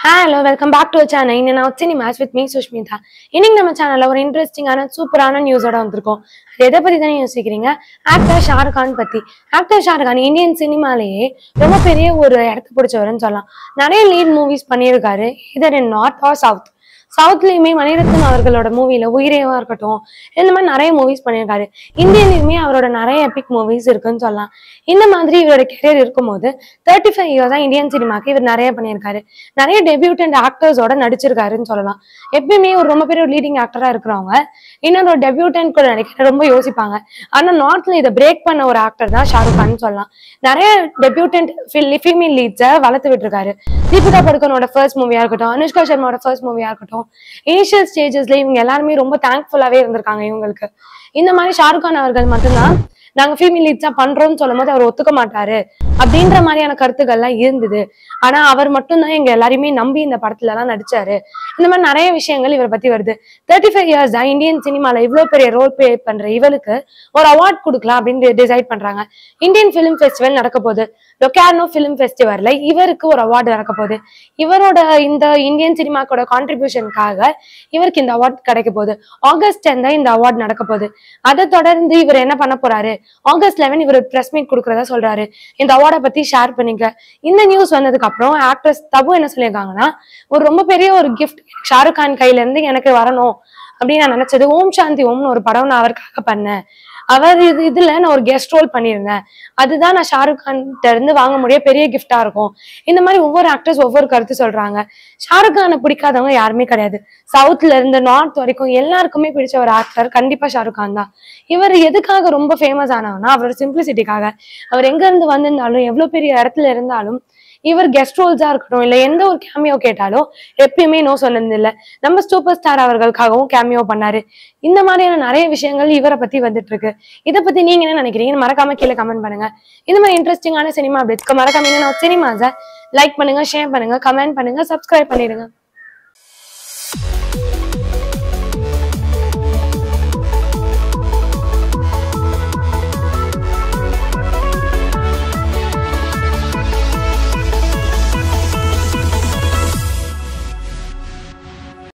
hello welcome back to channel இன்னும் நான் cinemas with me Sushmita இன்னைக்கு நம்ம சேனல்ல ஒரு இன்ட்ரெஸ்டிங்கான சூப்பரான நியூஸோட வந்திருக்கோம் அது எதை பத்தி தானே யோசிக்கிறீங்க ஆக்டர் ஷாருக் கான் பத்தி ஆக்டர் ஷாருக் கான் இந்தியன் சினிமாலேயே ரொம்ப பெரிய ஒரு இடத்த பிடிச்சவருன்னு சொல்லலாம் நிறைய லீட் மூவிஸ் பண்ணியிருக்காரு either in north or south சவுத்லயுமே மணிரத்னம் அவர்களோட மூவில உயிரேவா இருக்கட்டும் இந்த மாதிரி நிறைய மூவிஸ் பண்ணியிருக்காரு இந்தியன்லயுமே அவரோட நிறைய எபிக் மூவிஸ் இருக்குன்னு சொல்லலாம் இந்த மாதிரி இவரோட கெரியர் இருக்கும்போது தேர்ட்டி ஃபைவ் இயர்ஸா இந்தியன் சினிமாக்கு இவர் நிறைய பண்ணியிருக்காரு நிறைய டெபியூட்டன்ட் ஆக்டர்ஸோட நடிச்சிருக்காருன்னு சொல்லலாம் எப்பயுமே ஒரு ரொம்ப பெரிய லீடிங் ஆக்டரா இருக்கிறவங்க இன்னொரு டெபியூட்டன்ட் கூட நடிக்க ரொம்ப யோசிப்பாங்க ஆனா நார்த்ல இதை பிரேக் பண்ண ஒரு ஆக்டர் தான் ஷாருக் கான் சொல்லலாம் நிறைய டெபியூட்டன்ட் ஃபீமேல் லீட்ஸை வளர்த்து விட்டுருக்காரு தீபிகா படுகனோட ஃபர்ஸ்ட் மூவியா இருக்கட்டும் அனுஷ்கா சர்மாவோட ஃபர்ஸ்ட் மூவியா இருக்கட்டும் இனிஷியல் ஸ்டேஜஸ்ல இவங்க எல்லாருமே ரொம்ப தேங்க்ஃபுல்லாவே இருந்திருக்காங்க இவங்களுக்கு இந்த மாதிரி ஷாருக் கான் அவர்கள் மட்டும்தான் நாங்க ஃபீமேல் லீட்ஸா பண்றோம்னு சொல்லும் போது அவர் ஒத்துக்க மாட்டாரு அப்படின்ற மாதிரியான கருத்துக்கள்லாம் இருந்தது ஆனா அவர் மட்டும்தான் எங்க எல்லாரையுமே நம்பி இந்த படத்துல எல்லாம் நடிச்சாரு இந்த மாதிரி நிறைய விஷயங்கள் இவரை பத்தி வருது தேர்ட்டி ஃபைவ் இயர்ஸ் தான் இந்தியன் சினிமால இவ்வளவு பெரிய ரோல் ப்ளே பண்ற இவருக்கு ஒரு அவார்ட் கொடுக்கலாம் அப்படின்னு டிசைட் பண்றாங்க இந்தியன் ஃபிலிம் ஃபெஸ்டிவல் நடக்க போகுது லொக்கார்னோ ஃபிலிம் ஃபெஸ்டிவல்ல இவருக்கு ஒரு அவார்டு நடக்க போகுது இவரோட இந்த இந்தியன் சினிமாக்கோட கான்ட்ரிபியூஷனுக்காக இவருக்கு இந்த அவார்ட் கிடைக்க போகுது ஆகஸ்ட் டென் தான் இந்த அவார்ட் நடக்க போகுது அதை தொடர்ந்து இவர் என்ன பண்ண போறாரு ஆகஸ்ட் லெவன் இவர் பிரஸ் மீட் கொடுக்கறதா சொல்றாரு இந்த அவார்டை பத்தி ஷேர் பண்ணிக்க இந்த நியூஸ் வந்ததுக்கு அப்புறம் ஆக்ட்ரஸ் தபு என்ன சொல்லியிருக்காங்கன்னா ஒரு ரொம்ப பெரிய ஒரு கிஃப்ட் ஷாருக் கான் கையில இருந்து எனக்கு வரணும் அப்படின்னு நான் நினைச்சது ஓம் சாந்தி ஓம்னு ஒரு படம் நான் அவருக்காக பண்ணேன் அவர் இது இதுல நான் ஒரு கெஸ்ட் ரோல் பண்ணியிருந்தேன் அதுதான் நான் ஷாருக் கான்கிட்ட இருந்து வாங்க முடிய பெரிய கிஃப்டா இருக்கும் இந்த மாதிரி ஒவ்வொரு ஆக்டர்ஸ் ஒவ்வொரு கருத்து சொல்றாங்க ஷாருக் கானை பிடிக்காதவங்க யாருமே கிடையாது சவுத்ல இருந்து நார்த் வரைக்கும் எல்லாருக்குமே பிடிச்ச ஒரு ஆக்டர் கண்டிப்பா ஷாருக் கான் தான் இவர் எதுக்காக ரொம்ப ஃபேமஸ் ஆனவனா அவரோட சிம்பிளிசிட்டிக்காக அவர் எங்க இருந்து வந்திருந்தாலும் எவ்வளவு பெரிய இடத்துல இருந்தாலும் இவர் கெஸ்ட் ரோல்ஸா இருக்கட்டும் இல்ல எந்த ஒரு கேமியோ கேட்டாலும் எப்பயுமே நோ சொன்னது இல்ல நம்ம சூப்பர் ஸ்டார் அவர்களுக்காகவும் கேமியோ பண்ணாரு இந்த மாதிரியான நிறைய விஷயங்கள் இவரை பத்தி வந்துட்டு இருக்கு இதை பத்தி நீங்க என்ன நினைக்கிறீங்கன்னு மறக்காம கீழே கமெண்ட் பண்ணுங்க இந்த மாதிரி இன்ட்ரெஸ்டிங்கான சினிமா அப்டேட்ஸ்க்கு மறக்காம என்ன சினிமாஸை லைக் பண்ணுங்க ஷேர் பண்ணுங்க கமெண்ட் பண்ணுங்க சப்ஸ்கிரைப் பண்ணிடுங்க